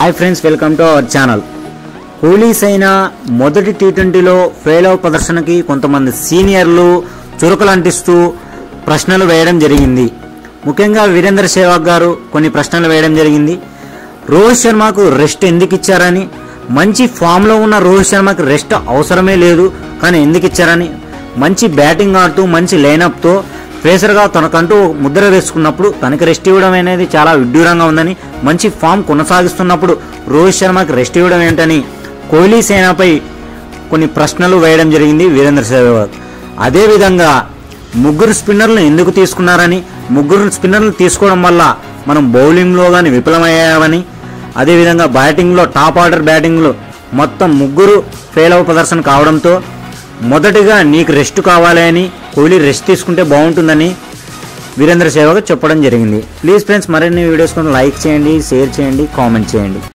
hi friends welcome to our channel Kohli's అయిన మొదటి tea ట్వంటీలో ఫెయిల్ అవ్ ప్రదర్శనకి కొంతమంది సీనియర్లు చురుకలు అంటిస్తూ ప్రశ్నలు వేయడం జరిగింది ముఖ్యంగా వీరేంద్ర సేవాగ్ గారు కొన్ని ప్రశ్నలు వేయడం జరిగింది రోహిత్ శర్మకు రెస్ట్ ఎందుకు ఇచ్చారని మంచి ఫామ్లో ఉన్న రోహిత్ శర్మకి రెస్ట్ అవసరమే లేదు కానీ ఎందుకు ఇచ్చారని మంచి బ్యాటింగ్ ఆడుతూ మంచి లైనప్తో ఫేసర్గా తనకంటూ ముద్ర వేసుకున్నప్పుడు తనకి రెస్ట్ ఇవ్వడం అనేది చాలా విడ్డూరంగా ఉందని మంచి ఫామ్ కొనసాగిస్తున్నప్పుడు రోహిత్ శర్మకి రెస్ట్ ఇవ్వడం ఏంటని కోహ్లీ సేనపై కొన్ని ప్రశ్నలు వేయడం జరిగింది వీరేంద్ర సెహ్వాగ్ అదేవిధంగా ముగ్గురు స్పిన్నర్లను ఎందుకు తీసుకున్నారని ముగ్గురు స్పిన్నర్లు తీసుకోవడం వల్ల మనం బౌలింగ్లో కానీ విఫలమయ్యామని అదేవిధంగా బ్యాటింగ్లో టాప్ ఆర్డర్ బ్యాటింగ్లో మొత్తం ముగ్గురు ఫెయిల్ అవ ప్రదర్శన కావడంతో మొదటిగా నీకు రెస్ట్ కావాలి అని కోహ్లీ రెస్ట్ తీసుకుంటే బాగుంటుందని వీరేంద్ర సేవకు చెప్పడం జరిగింది ప్లీజ్ ఫ్రెండ్స్ మరిన్ని వీడియోస్ కోసం లైక్ చేయండి షేర్ చేయండి కామెంట్ చేయండి